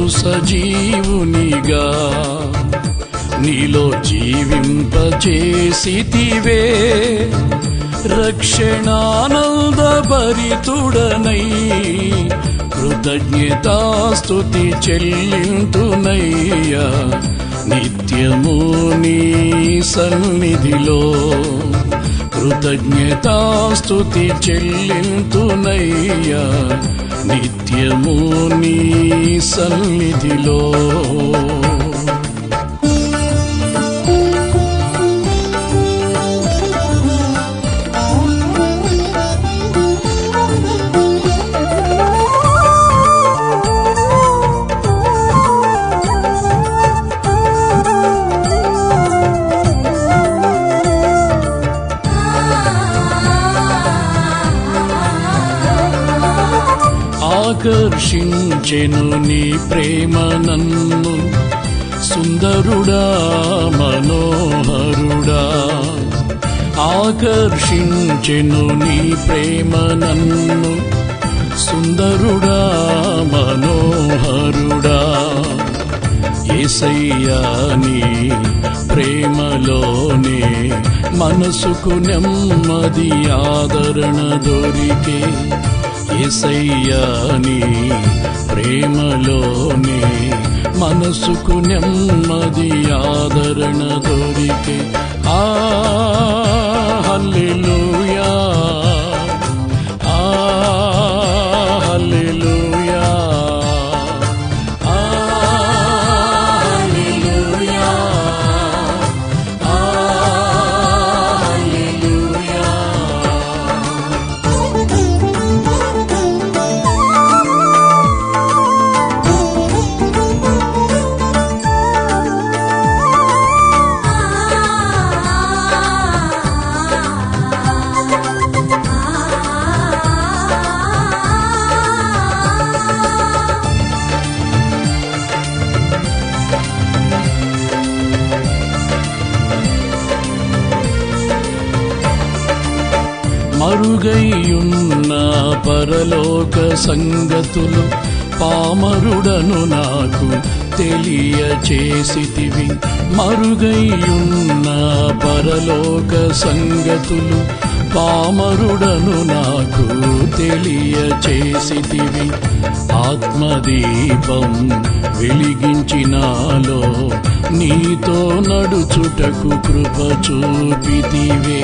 సజీవునిగా నీలో జీవింపచేసితివే రక్షణానంద భరితుడనై కృతజ్ఞతాస్తుతి చెల్లింతునయ్యా నిత్యము నీ సన్నిధిలో కృతజ్ఞతాస్తుతి చెల్లింతునయ్యా నిత్యము నీ సన్నిధిలో ఆకర్షించెను నీ ప్రేమ నన్ను సుందరుడా మనోహరుడా ఆకర్షించెను నీ ప్రేమ నన్ను సుందరుడా మనోహరుడా ఏసయ్యా నీ ప్రేమలోనే మనసుకు నెమ్మది ఆదరణ దొరికే ఏసయ్యా నీ ప్రేమలోనే మనసుకు నెమ్మది ఆదరణ దొరికే ఆ హల్లెలూయా ఆ హల్లెలూయా ఆ హల్లెలూయా ఆ హల్లెలూయా మరుగైయున్న పరలోక సంగతులు పామరుడను నాకు తెలియచేసితివి మరుగైయున్న పరలోక సంగతులు పామరుడను నాకు తెలియచేసితివి ఆత్మదీపం వెలిగించినాలో నీతో నడుచుటకు కృప చూపితివే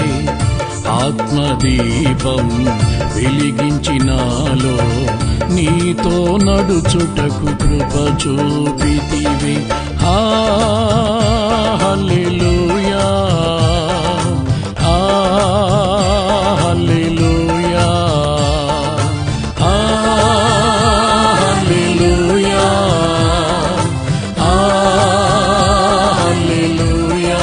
ఆత్మదీపం వెలిగించినాలో నీతో నడుచుటకు కృప చూపితివి ఆ హల్లెలూయా ఆ హల్లెలూయా ఆ హల్లెలూయా ఆ హల్లెలూయా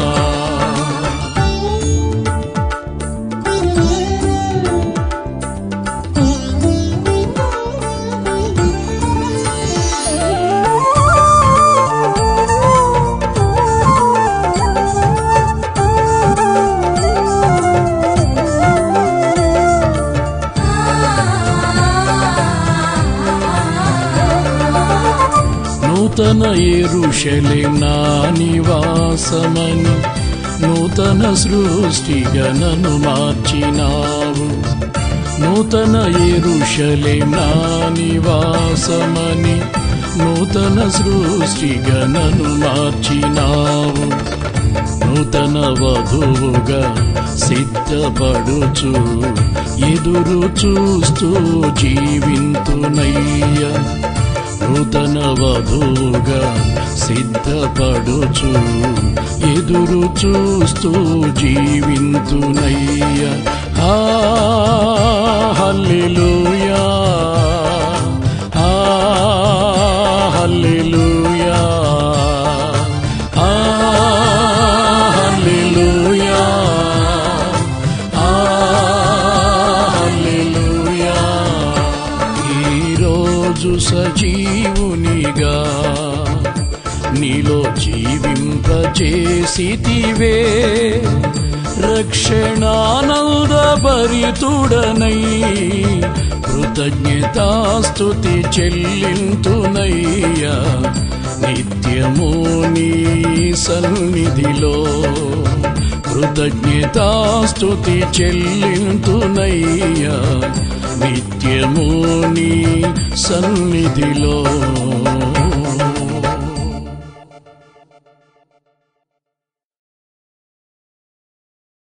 నూతన ఎరుషలే నా నివాసమని నూతన సృష్టిగా నన్ను మార్చినావు నూతన ఎరుషలే నా నివాసమని నూతన సృష్టిగా నన్ను మార్చినావు నూతన వధువుగా సిద్ధపడుచు ఎదురు చూస్తూ జీవింతునయ్యా నూతన వధువుగా సిద్ధపడుచు ఎదురు చూస్తూ జీవింతునయ్యా ఆ హల్లెలూయా ఆ హల్లెలూయా ఆ హల్లెలూయా ఆ హల్లెలూయా ఈరోజు సజీవునిగా నీలో జీవింపచేసితివే రక్షణానంద భరి సమేతుడనై కృతజ్ఞతాస్తుతి చెల్లింతునయ్యా నిత్యము నీ సన్నిధిలో కృతజ్ఞతాస్తుతి చెల్లింతునయ్యా నిత్యము నీ సన్నిధిలో